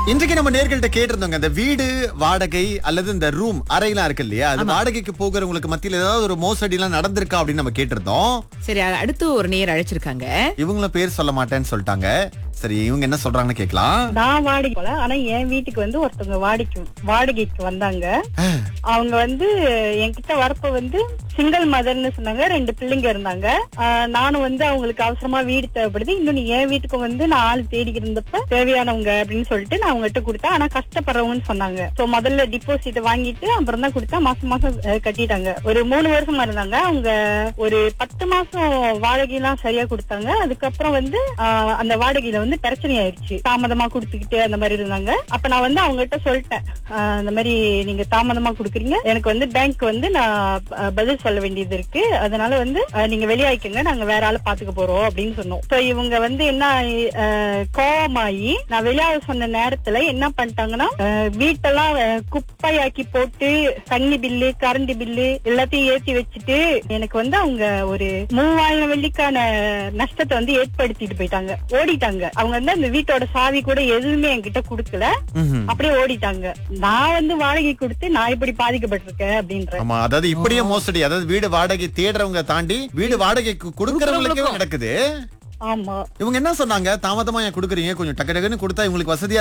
இன்றைக்கு நம்ம நேர்கள்ட்ட கேட்டிருந்தோங்க இந்த வீடு வாடகை அல்லது இந்த ரூம் அறையெல்லாம் இருக்கு இல்லையா அது வாடகைக்கு போகிறவங்களுக்கு மத்தியில ஏதாவது ஒரு மோசடி எல்லாம் நடந்திருக்கா அப்படின்னு நம்ம கேட்டிருந்தோம் சரி அ- அடுத்து ஒரு நேர் அழைச்சிருக்காங்க இவங்களும் பேர் சொல்ல மாட்டேன்னு சொல்லிட்டாங்க சரி இவங்க என்ன சொல்றாங்கன்னு கேட்கலாம் நான் வாடகை போல ஆனா என் வீட்டுக்கு வந்து ஒருத்தவங்க வாடகைக்கு வாடகைக்கு வந்தாங்க அவங்க வந்து என்கிட்ட வரப்ப வந்து சிங்கிள் மதர்னு சொன்னாங்க ரெண்டு பிள்ளைங்க இருந்தாங்க ஆஹ் நானும் வந்து அவங்களுக்கு அவசரமா வீடு தேவைப்படுது இன்னும் என் வீட்டுக்கு வந்து நான் ஆள் தேடிக்கிட்டு இருந்தப்ப தேவையானவங்க அப்படின்னு சொல்லிட்டு நான் அவங்ககிட்ட கொடுத்தேன் ஆனா கஷ்டப்படுறவங்கன்னு சொன்னாங்க சோ முதல்ல டிபாசிட் வாங்கிட்டு அப்புறம் தான் கொடுத்தா மாசம் மாசம் அஹ், கட்டிட்டாங்க ஒரு மூணு வருஷமா இருந்தாங்க அவங்க ஒரு பத்து மாசம் வாடகைலாம் சரியா கொடுத்தாங்க அதுக்கப்புறம் வந்து ஆஹ், அந்த வாடகையில வந்து பிரச்சனை ஆயிடுச்சு தாமதமா கொடுத்துக்கிட்டு அந்த மாதிரி இருந்தாங்க அப்ப நான் வந்து அவங்க கிட்ட சொல்லிட்டேன் ஆஹ், இந்த மாதிரி நீங்க தாமதமா கொடுக்குறீங்க எனக்கு வந்து பேங்க் வந்து நான் அஹ், பதில் சொல்ல வேண்டியது இருக்கு அதனால வந்து அஹ், நீங்க வெளியாயிக்கங்க நாங்க வேற ஆளை பாத்துக்க போறோம் அப்படின்னு சொன்னோம் சோ இவங்க வந்து என்ன அஹ், கோவமாயி நான் வெளியாக சொன்ன நேரத்துல என்ன பண்ணிட்டாங்கன்னா அஹ், வீட்டெல்லாம் அஹ், குப்பையாக்கி போட்டு தண்ணி பில்லு கரண்ட் பில்லு எல்லாத்தையும் ஏத்தி வச்சுட்டு எனக்கு வந்து அவங்க ஒரு மூவாயிரம் வெள்ளிக்கான நஷ்டத்தை வந்து ஏற்படுத்திட்டு போயிட்டாங்க ஓடிட்டாங்க அவங்க வந்து அந்த வீட்டோட சாவி கூட எதுவுமே என்கிட்ட கொடுக்கல ம்ஹும். அப்படியே ஓடிட்டாங்க நான் வந்து வாடகை கொடுத்து நான் இப்படி பாதிக்கப்பட்டிருக்கேன் அப்படின்ற ஆமா அதாவது இப்படியே மோசடி அதாவது வீடு வாடகை தேடுறவங்க தாண்டி வீடு வாடகைக்கு கொடுக்கறவங்களுக்கும் நடக்குது ஆமா இவங்க என்ன சொன்னாங்க தாமதமா ஏன் கொடுக்குறீங்க கொஞ்சம் டக்கு டக்குன்னு கொடுத்தா இவங்களுக்கு வசதியா